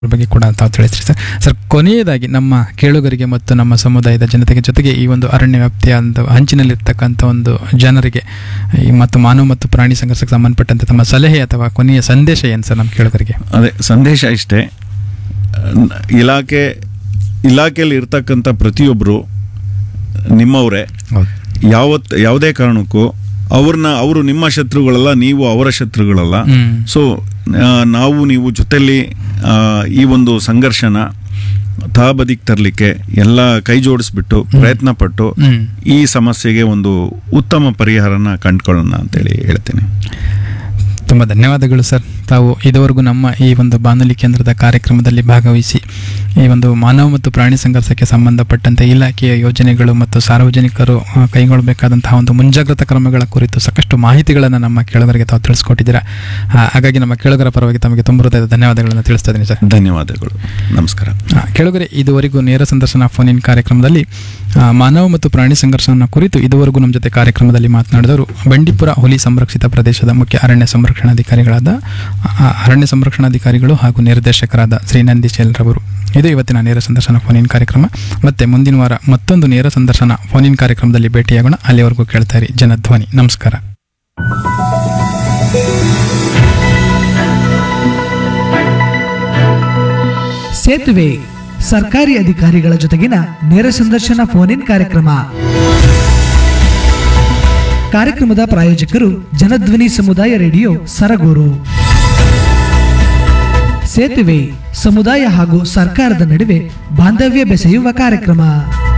ಇದ್ರ ಬಗ್ಗೆ ಕೂಡ ತಾವು ತಿಳಿಸ್ರಿ ಸರ್ ಸರ್ ಕೊನೆಯದಾಗಿ ನಮ್ಮ ಕೇಳುಗರಿಗೆ ಮತ್ತು ನಮ್ಮ ಸಮುದಾಯದ ಜನತೆಗೆ ಜೊತೆಗೆ ಈ ಒಂದು ಅರಣ್ಯ ವ್ಯಾಪ್ತಿಯ ಒಂದು ಹಂಚಿನಲ್ಲಿರ್ತಕ್ಕಂಥ ಒಂದು ಜನರಿಗೆ ಈ ಮತ್ತು ಮಾನವ ಮತ್ತು ಪ್ರಾಣಿ ಸಂಘರ್ಷಕ್ಕೆ ಸಂಬಂಧಪಟ್ಟಂತೆ ತಮ್ಮ ಸಲಹೆ ಅಥವಾ ಕೊನೆಯ ಸಂದೇಶ ಏನು ಸರ್ ನಮ್ಮ ಕೇಳುಗರಿಗೆ ಅದೇ ಸಂದೇಶ ಇಷ್ಟೇ ನ- ಇಲಾಖೆ ಇಲಾಖೆಯಲ್ಲಿ ಇರ್ತಕ್ಕಂಥ ಪ್ರತಿಯೊಬ್ಬರು ನಿಮ್ಮವರೇ ಹೌದು ಯಾವತ್ ಯಾವುದೇ ಕಾರಣಕ್ಕೂ ಅವ್ರನ್ನ ಅವರು ನಿಮ್ಮ ಶತ್ರುಗಳಲ್ಲ ನೀವು ಅವರ ಶತ್ರುಗಳಲ್ಲ ಹ್ಮ್. ಸೊ ನಾವು ನೀವು ಜೊತೆಲಿ ಆ, ಈ ಒಂದು ಸಂಘರ್ಷನ ತಹಬದಿಗೆ ತರಲಿಕ್ಕೆ ಎಲ್ಲ ಕೈ ಜೋಡಿಸ್ಬಿಟ್ಟು ಪ್ರಯತ್ನ ಪಟ್ಟು ಹ್ಮ್. ಈ ಸಮಸ್ಯೆಗೆ ಒಂದು ಉತ್ತಮ ಪರಿಹಾರನ ಕಂಡ್ಕೊಳ್ಳೋಣ ಅಂತೇಳಿ ಹೇಳ್ತೀನಿ ತುಂಬ ಧನ್ಯವಾದಗಳು ಸರ್ ತಾವು ಇದುವರೆಗೂ ನಮ್ಮ ಈ ಒಂದು ಬಾನುಲಿ ಕೇಂದ್ರದ ಕಾರ್ಯಕ್ರಮದಲ್ಲಿ ಭಾಗವಹಿಸಿ ಈ ಒಂದು ಮಾನವ ಮತ್ತು ಪ್ರಾಣಿ ಸಂಘರ್ಷಕ್ಕೆ ಸಂಬಂಧಪಟ್ಟಂತೆ ಇಲಾಖೆಯ ಯೋಜನೆಗಳು ಮತ್ತು ಸಾರ್ವಜನಿಕರು ಆ, ಕೈಗೊಳ್ಳಬೇಕಾದಂತಹ ಒಂದು ಮುಂಜಾಗ್ರತಾ ಕ್ರಮಗಳ ಕುರಿತು ಸಾಕಷ್ಟು ಮಾಹಿತಿಗಳನ್ನು ನಮ್ಮ ಕೇಳುಗರಿಗೆ ತಾವು ತಿಳಿಸ್ಕೊಟ್ಟಿದ್ದೀರಾ ಆ, ಹಾಗಾಗಿ ನಮ್ಮ ಕೇಳುಗರ ಪರವಾಗಿ ತಮಗೆ ತುಂಬ ಹೃದಯದ ಧನ್ಯವಾದಗಳನ್ನು ತಿಳಿಸ್ತಾ ಇದ್ದೀನಿ ಸರ್ ಧನ್ಯವಾದಗಳು ನಮಸ್ಕಾರ ಆ, ಕೆಳಗರೆ ಇದುವರೆಗೂ ನೇರ ಸಂದರ್ಶನ ಫೋನ್ ಇನ್ ಕಾರ್ಯಕ್ರಮದಲ್ಲಿ ಆ, ಮಾನವ ಮತ್ತು ಪ್ರಾಣಿ ಸಂಘರ್ಷವನ್ನು ಕುರಿತು ಇದುವರೆಗೂ ನಮ್ಮ ಜೊತೆ ಕಾರ್ಯಕ್ರಮದಲ್ಲಿ ಮಾತನಾಡಿದವರು ಬಂಡೀಪುರ ಹುಲಿ ಸಂರಕ್ಷಿತ ಪ್ರದೇಶದ ಮುಖ್ಯ ಅರಣ್ಯ ಸಂರಕ್ಷಣಾಧಿಕಾರಿಗಳಾದ ಆ, ಅರಣ್ಯ ಸಂರಕ್ಷಣಾಧಿಕಾರಿಗಳು ಹಾಗೂ ನಿರ್ದೇಶಕರಾದ ಶ್ರೀ ನಂದೀಶೆಲ್ ರವರು ಇದು ಇವತ್ತಿನ ನೇರ ಸಂದರ್ಶನ ಫೋನ್ ಇನ್ ಕಾರ್ಯಕ್ರಮ ಮತ್ತೆ ಮುಂದಿನ ವಾರ ಮತ್ತೊಂದು ನೇರ ಸಂದರ್ಶನ ಫೋನ್ ಇನ್ ಕಾರ್ಯಕ್ರಮದಲ್ಲಿ ಭೇಟಿಯಾಗೋಣ ಅಲ್ಲಿವರೆಗೂ ಕೇಳ್ತಾ ಇರಿ ಜನಧ್ವನಿ ನಮಸ್ಕಾರ ಸೇತುವೆ ಸರ್ಕಾರಿ ಅಧಿಕಾರಿಗಳ ಜೊತೆಗಿನ ನೇರ ಸಂದರ್ಶನ ಫೋನ್ ಇನ್ ಕಾರ್ಯಕ್ರಮ ಕಾರ್ಯಕ್ರಮದ ಪ್ರಾಯೋಜಕರು ಜನಧ್ವನಿ ಸಮುದಾಯ ರೇಡಿಯೋ ಸರಗೂರು ಸೇತುವೆ ಸಮುದಾಯ ಹಾಗೂ ಸರ್ಕಾರದ ನಡುವೆ ಬಾಂಧವ್ಯ ಬೆಸೆಯುವ ಕಾರ್ಯಕ್ರಮ